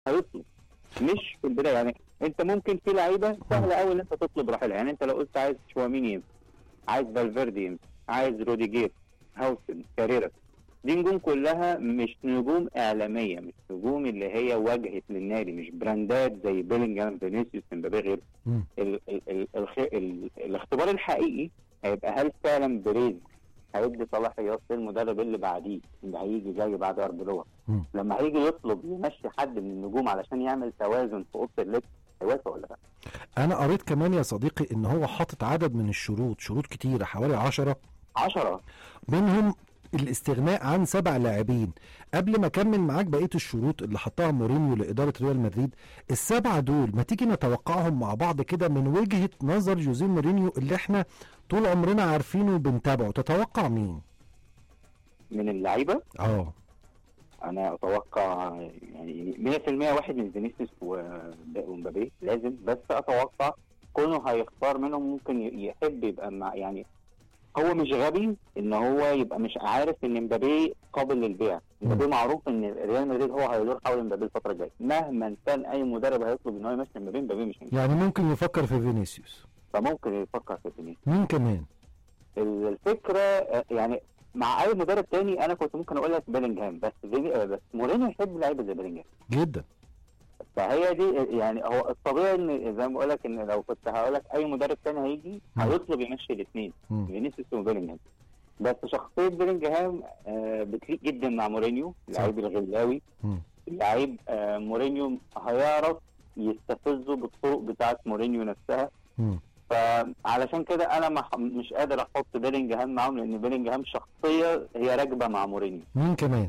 هيطلب مش في البدايه يعني انت ممكن في لعيبه سهله قوي ان انت تطلب رحيلها يعني انت لو قلت عايز شواميني يمشي عايز فالفيردي يمشي عايز روديجير هاوسن كاريرا دي نجوم كلها مش نجوم اعلاميه مش نجوم اللي هي واجهه للنادي مش براندات زي بيلينجهام فينيسيوس امبابي غيره مم. ال ال ال الخ... ال الاختبار الحقيقي هيبقى هل فعلا بريز هيدي صلاحيات للمدرب اللي بعديه اللي هيجي جاي بعد اربلوه مم. لما هيجي يطلب يمشي حد من النجوم علشان يعمل توازن في اوضه اللبس هيوافق ولا لا؟ انا قريت كمان يا صديقي ان هو حاطط عدد من الشروط شروط كتيره حوالي عشرة 10 منهم الاستغناء عن سبع لاعبين قبل ما اكمل معاك بقيه الشروط اللي حطها مورينيو لاداره ريال مدريد السبعه دول ما تيجي نتوقعهم مع بعض كده من وجهه نظر جوزيه مورينيو اللي احنا طول عمرنا عارفينه وبنتابعه تتوقع مين من اللعيبه اه انا اتوقع يعني 100% واحد من فينيسيوس و- ومبابي لازم بس اتوقع كونه هيختار منهم ممكن ي- يحب يبقى مع يعني هو مش غبي ان هو يبقى مش عارف ان مبابي قابل للبيع مبابي معروف ان ريال مدريد هو هيدور حول مبابي الفتره الجايه مهما كان اي مدرب هيطلب ان هو يمشي مبابي مبابي مش هيمشي يعني ممكن يفكر في فينيسيوس فممكن يفكر في فينيسيوس مين كمان الفكره آه، يعني مع اي مدرب تاني انا كنت ممكن اقول لك بيلينجهام بس فيني- آه، بس مورينيو يحب لعيبه زي بيلينجهام جدا فهي دي يعني هو الطبيعي ان زي ما بقول لك ان لو كنت هقول لك اي مدرب تاني هيجي مم. هيطلب يمشي الاثنين مم. فينيسيوس وبيلينجهام بس شخصيه بيلينجهام آه، بتليق جدا مع مورينيو اللعيب الغلاوي مم. اللعيب آه، مورينيو هيعرف يستفزه بالطرق بتاعت مورينيو نفسها مم. فعلشان كده انا ما- مش قادر احط بيلينجهام معاهم لان بيلينجهام شخصيه هي راكبه مع مورينيو مين كمان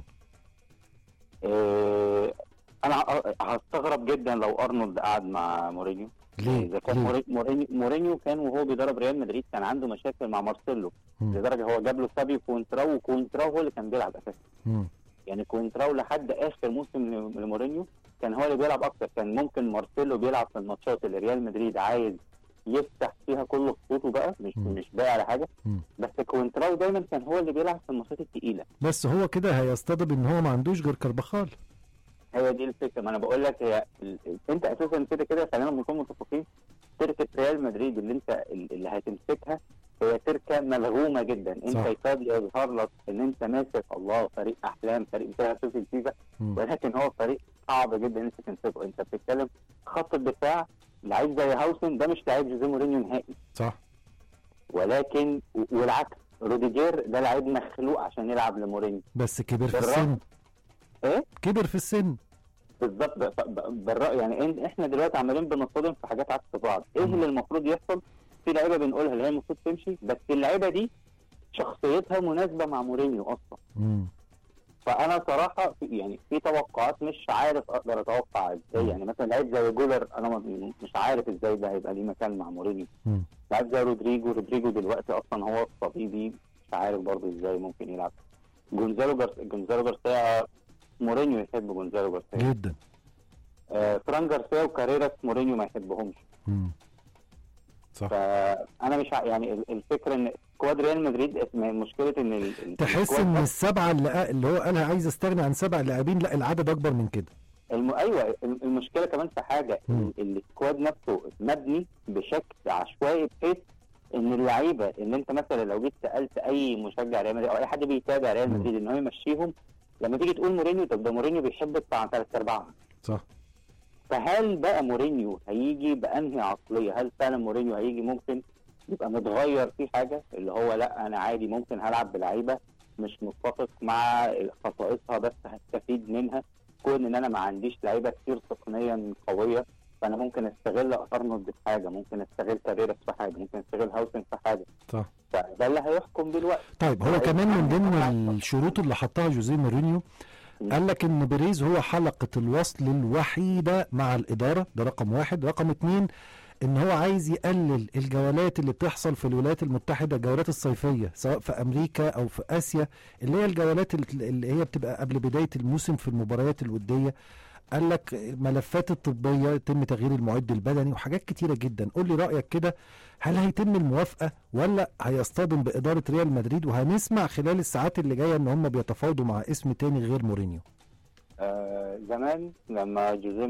آه، انا ه- هستغرب جدا لو ارنولد قعد مع مورينيو ليه اذا كان ليه موري- مورينيو مورينيو كان وهو بيدرب ريال مدريد كان عنده مشاكل مع مارسيلو مم. لدرجه هو جاب له سابي كونتراو وكونتراو هو اللي كان بيلعب اساسا مم. يعني كونتراو لحد اخر موسم ل- لمورينيو كان هو اللي بيلعب اكتر كان ممكن مارسيلو بيلعب في الماتشات اللي ريال مدريد عايز يفتح فيها كل خطوطه بقى مش مم. مش بايع على حاجه مم. بس كونتراو دايما كان هو اللي بيلعب في الماتشات الثقيله بس هو كده هيصطدم ان هو ما عندوش غير كربخال هي دي الفكره ما انا بقول لك هي ال- ال- انت اساسا كده كده خلينا نكون متفقين تركه ريال مدريد اللي انت ال- اللي هتمسكها هي تركه ملغومه جدا انت صح. يكاد يظهر لك ان انت ماسك الله فريق احلام فريق بتاع في الفيفا مم. ولكن هو فريق صعب جدا ان انت تمسكه انت بتتكلم خط الدفاع لعيب زي هاوسن ده مش لعيب جوزيه مورينيو نهائي صح ولكن و- والعكس روديجير ده لعيب مخلوق عشان يلعب لمورينيو بس كبر في بالرغم- السن ايه كبر في السن بالظبط ب- ب- بالرأي يعني إن- احنا دلوقتي عمالين بنصطدم في حاجات عكس بعض ايه اللي المفروض يحصل في لعيبه بنقولها اللي هي المفروض تمشي بس اللعيبه دي شخصيتها مناسبه مع مورينيو اصلا مم. فانا صراحه في يعني في توقعات مش عارف اقدر اتوقع ازاي يعني مثلا لعيب زي جولر انا ما- مش عارف ازاي ده هيبقى ليه مكان مع مورينيو مم. لعيب زي رودريجو رودريجو دلوقتي اصلا هو صليبي مش عارف برضه ازاي ممكن يلعب جونزالو جارس... جونزالو جارسيا مورينيو يحب جونزالو جارسيا جدا آه فران جارسيا وكاريراس مورينيو ما يحبهمش مم. صح فانا مش ع- يعني ال- الفكره ان سكواد ريال مدريد اسم- مشكله ان ال- ال- تحس السكواد ان ده- السبعه اللي, اللي هو قالها عايز استغني عن سبع لاعبين لا العدد اكبر من كده الم... ايوه الم- المشكله كمان في حاجه مم. ال- السكواد نفسه مبني بشكل عشوائي بحيث ان اللعيبه اللي انت مثلا لو جيت سالت اي مشجع ريال مدريد او اي حد بيتابع ريال مم. مدريد ان هو يمشيهم لما تيجي تقول مورينيو طب ده مورينيو بيحب بتاع ثلاث ارباعهم صح فهل بقى مورينيو هيجي بانهي عقليه؟ هل فعلا مورينيو هيجي ممكن يبقى متغير في حاجه اللي هو لا انا عادي ممكن هلعب بلعيبه مش متفق مع خصائصها بس هستفيد منها كون ان انا ما عنديش لعيبه كتير تقنيا قويه فانا ممكن استغل ارنولد في حاجه ممكن استغل كاريرس في حاجه ممكن استغل هاوسن في حاجه صح فده اللي هيحكم دلوقتي طيب هو كمان من ضمن الشروط اللي حطها جوزيه مورينيو قال لك ان بيريز هو حلقه الوصل الوحيده مع الاداره ده رقم واحد رقم اتنين ان هو عايز يقلل الجولات اللي بتحصل في الولايات المتحده الجولات الصيفيه سواء في امريكا او في اسيا اللي هي الجولات اللي- اللي هي بتبقى قبل بدايه الموسم في المباريات الوديه قال لك الملفات الطبيه يتم تغيير المعد البدني وحاجات كتيره جدا قول لي رايك كده هل هيتم الموافقه ولا هيصطدم باداره ريال مدريد وهنسمع خلال الساعات اللي جايه ان هم بيتفاوضوا مع اسم تاني غير مورينيو آه زمان لما جوزيه